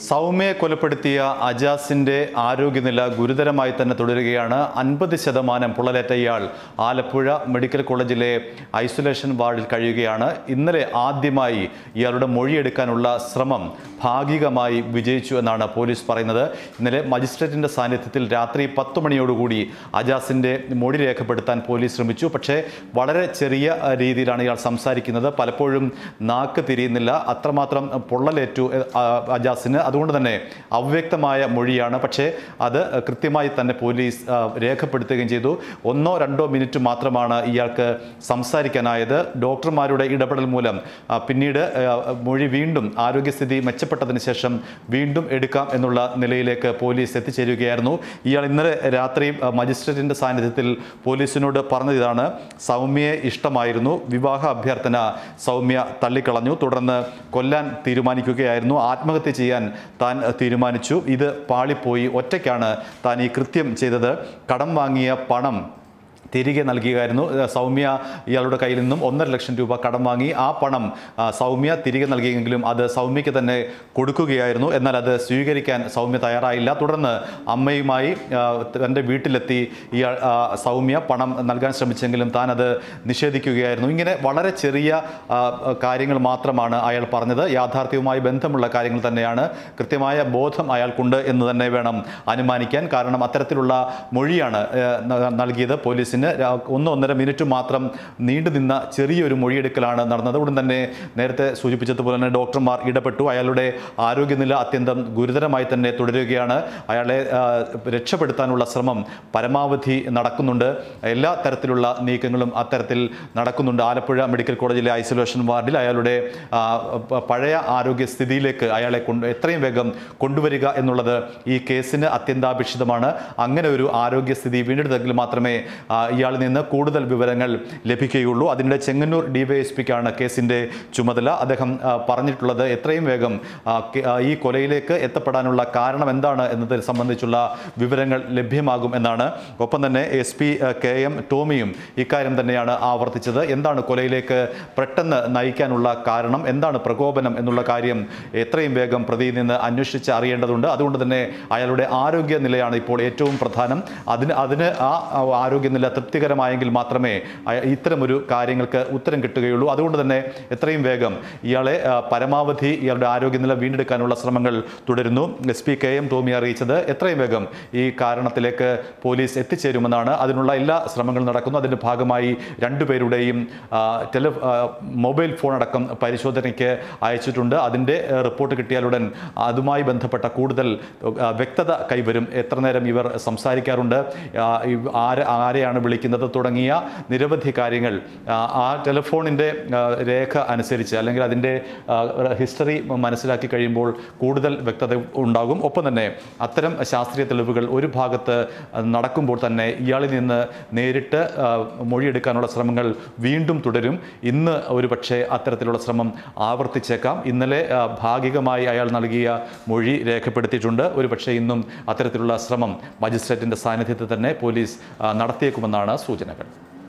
സൗമ്യയെ കൊലപ്പെടുത്തിയ അജാസിന്റെ ആരോഗ്യനില ഗുരുതരമായി തന്നെ തുടരുകയാണ് അൻപത് ശതമാനം പൊള്ളലേറ്റ ഇയാൾ ആലപ്പുഴ മെഡിക്കൽ കോളേജിലെ ഐസൊലേഷൻ വാർഡിൽ കഴിയുകയാണ് ഇന്നലെ ആദ്യമായി ഇയാളുടെ മൊഴിയെടുക്കാനുള്ള ശ്രമം ഭാഗികമായി വിജയിച്ചു എന്നാണ് പോലീസ് പറയുന്നത് ഇന്നലെ മജിസ്ട്രേറ്റിന്റെ സാന്നിധ്യത്തിൽ രാത്രി പത്ത് മണിയോടുകൂടി അജാസിന്റെ മൊഴി രേഖപ്പെടുത്താൻ പോലീസ് ശ്രമിച്ചു പക്ഷേ വളരെ ചെറിയ അഹ്, രീതിയിലാണ് ഇയാൾ സംസാരിക്കുന്നത് പലപ്പോഴും നാക്ക് തിരിയുന്നില്ല അത്രമാത്രം പൊള്ളലേറ്റു എ, ആ, അജാസിന് അതുകൊണ്ട് തന്നെ അവ്യക്തമായ മൊഴിയാണ് പക്ഷേ അത് കൃത്യമായി തന്നെ പോലീസ് ആ, രേഖപ്പെടുത്തുകയും ചെയ്തു ഒന്നോ രണ്ടോ മിനിറ്റ് മാത്രമാണ് ഇയാൾക്ക് സംസാരിക്കാനായത് ഡോക്ടർമാരുടെ ഇടപെടൽ മൂലം ആ, പിന്നീട് ആ, മൊഴി വീണ്ടും ആരോഗ്യസ്ഥിതി മെച്ചപ്പെട്ടതിന് ശേഷം വീണ്ടും എടുക്കാം എന്നുള്ള നിലയിലേക്ക് പോലീസ് എത്തിച്ചേരുകയായിരുന്നു ഇയാൾ ഇന്നലെ രാത്രി ആ, മജിസ്ട്രേറ്റിന്റെ സാന്നിധ്യത്തിൽ പോലീസിനോട് പറഞ്ഞത് ഇതാണ് സൗമ്യയെ ഇഷ്ടമായിരുന്നു വിവാഹ അഭ്യർത്ഥന സൗമ്യ തള്ളിക്കളഞ്ഞു തുടർന്ന് കൊല്ലാൻ തീരുമാനിക്കുകയായിരുന്നു ആത്മഹത്യ ചെയ്യാൻ താൻ തീരുമാനിച്ചു ഇത് പാളിപ്പോയി ഒറ്റയ്ക്കാണ് താൻ ഈ കൃത്യം ചെയ്തത് കടം വാങ്ങിയ പണം തിരികെ നൽകുകയായിരുന്നു ഏഹ് സൗമ്യ ഇയാളുടെ കയ്യിൽ നിന്നും ഒന്നര ലക്ഷം രൂപ കടം വാങ്ങി ആ പണം ആ, സൗമ്യ തിരികെ നൽകിയെങ്കിലും അത് സൗമ്യയ്ക്ക് തന്നെ കൊടുക്കുകയായിരുന്നു എന്നാൽ അത് സ്വീകരിക്കാൻ സൗമ്യ തയ്യാറായില്ല തുടർന്ന് അമ്മയുമായി ആ, തൻ്റെ വീട്ടിലെത്തി ഇയാൾ ആ, സൗമ്യ പണം നൽകാൻ ശ്രമിച്ചെങ്കിലും താൻ അത് നിഷേധിക്കുകയായിരുന്നു ഇങ്ങനെ വളരെ ചെറിയ ആ, കാര്യങ്ങൾ മാത്രമാണ് അയാൾ പറഞ്ഞത് യാഥാർത്ഥ്യവുമായി ബന്ധമുള്ള കാര്യങ്ങൾ തന്നെയാണ് കൃത്യമായ ബോധം അയാൾക്കുണ്ട് എന്ന് തന്നെ വേണം അനുമാനിക്കാൻ കാരണം അത്തരത്തിലുള്ള മൊഴിയാണ് ഏഹ്, ന- നൽകിയത് പോലീസിന് രാ- ഒന്ന് ഒന്നര മിനിറ്റ് മാത്രം നീണ്ടു നിന്ന ചെറിയൊരു മൊഴിയെടുക്കലാണ് നടന്നത് ഉടൻ തന്നെ നേരത്തെ സൂചിപ്പിച്ചതുപോലെ തന്നെ ഡോക്ടർമാർ ഇടപെട്ടു അയാളുടെ ആരോഗ്യനില അത്യന്തം ഗുരുതരമായി തന്നെ തുടരുകയാണ് അയാളെ ആ, രക്ഷപ്പെടുത്താനുള്ള ശ്രമം പരമാവധി നടക്കുന്നുണ്ട് എല്ലാ തരത്തിലുള്ള നീക്കങ്ങളും അത്തരത്തിൽ നടക്കുന്നുണ്ട് ആലപ്പുഴ മെഡിക്കൽ കോളേജിലെ ഐസൊലേഷൻ വാർഡിൽ അയാളുടെ ആ, പ- പഴയ ആരോഗ്യസ്ഥിതിയിലേക്ക് അയാളെ കൊണ്ട് എത്രയും വേഗം കൊണ്ടുവരിക എന്നുള്ളത് ഈ കേസിന് അത്യന്താപേക്ഷിതമാണ് അങ്ങനെ ഒരു ആരോഗ്യസ്ഥിതി വീണ്ടെടുത്തെങ്കിൽ മാത്രമേ ആ, ഇയാളിൽ നിന്ന് കൂടുതൽ വിവരങ്ങൾ ലഭിക്കുകയുള്ളൂ അതിനിടെ ചെങ്ങന്നൂർ ഡിവൈഎസ്പിക്കാണ് കേസിൻ്റെ ചുമതല അദ്ദേഹം ആ, പറഞ്ഞിട്ടുള്ളത് എത്രയും വേഗം ആ, കെ- ആ, ഈ കൊലയിലേക്ക് എത്തപ്പെടാനുള്ള കാരണം എന്താണ് എന്നതിൽ സംബന്ധിച്ചുള്ള വിവരങ്ങൾ ലഭ്യമാകും എന്നാണ് ഒപ്പം തന്നെ എസ് പി കെ എം ടോമിയും ഇക്കാര്യം തന്നെയാണ് ആവർത്തിച്ചത് എന്താണ് കൊലയിലേക്ക് പെട്ടെന്ന് നയിക്കാനുള്ള കാരണം എന്താണ് പ്രകോപനം എന്നുള്ള കാര്യം എത്രയും വേഗം പ്രതിയിൽ നിന്ന് അന്വേഷിച്ച് അറിയേണ്ടതുണ്ട് അതുകൊണ്ട് തന്നെ അയാളുടെ ആരോഗ്യനിലയാണ് ഇപ്പോൾ ഏറ്റവും പ്രധാനം അതിന് അതിന് ആ ആ ആരോഗ്യനില തൃപ്തികരമായെങ്കിൽ മാത്രമേ അയ- ഇത്തരമൊരു കാര്യങ്ങൾക്ക് ഉത്തരം കിട്ടുകയുള്ളൂ അതുകൊണ്ട് തന്നെ എത്രയും വേഗം ഇയാളെ ആ, പരമാവധി ഇയാളുടെ ആരോഗ്യനില വീണ്ടെടുക്കാനുള്ള ശ്രമങ്ങൾ തുടരുന്നു S P K M Tomy അറിയിച്ചത് എത്രയും വേഗം ഈ കാരണത്തിലേക്ക് പോലീസ് എത്തിച്ചേരുമെന്നാണ് അതിനുള്ള എല്ലാ ശ്രമങ്ങളും നടക്കുന്നു അതിൻ്റെ ഭാഗമായി രണ്ടുപേരുടെയും ആ, ടെലി ആ, മൊബൈൽ ഫോൺ അടക്കം പരിശോധനയ്ക്ക് അയച്ചിട്ടുണ്ട് അതിൻ്റെ ആ, റിപ്പോർട്ട് കിട്ടിയാലുടൻ അതുമായി ബന്ധപ്പെട്ട കൂടുതൽ ആ, വ്യക്തത കൈവരും എത്ര നേരം ഇവർ സംസാരിക്കാറുണ്ട് ആ, ഇവ- ആര് ആരെയാണ് വിളിക്കുന്നത് തുടങ്ങിയ നിരവധി കാര്യങ്ങൾ ആ, ആ ടെലിഫോണിൻ്റെ ആ, രേഖ അനുസരിച്ച് അല്ലെങ്കിൽ അതിൻ്റെ ആ, ഹിസ്റ്ററി മനസ്സിലാക്കി കഴിയുമ്പോൾ കൂടുതൽ വ്യക്തത ഉണ്ടാകും ഒപ്പം തന്നെ അത്തരം ശാസ്ത്രീയ തെളിവുകൾ ഒരു ഭാഗത്ത് നടക്കുമ്പോൾ തന്നെ ഇയാളിൽ നിന്ന് നേരിട്ട് ആ, മൊഴിയെടുക്കാനുള്ള ശ്രമങ്ങൾ വീണ്ടും തുടരും ഇന്ന് ഒരു പക്ഷേ അത്തരത്തിലുള്ള ശ്രമം ആവർത്തിച്ചേക്കാം ഇന്നലെ ആ, ഭാഗികമായി അയാൾ നൽകിയ മൊഴി രേഖപ്പെടുത്തിയിട്ടുണ്ട് ഒരു പക്ഷേ ഇന്നും അത്തരത്തിലുള്ള ശ്രമം മജിസ്ട്രേറ്റിൻ്റെ സാന്നിധ്യത്തിൽ തന്നെ പോലീസ് ആ, നടത്തിയേക്കുമെന്നാണ് സൂചനകൾ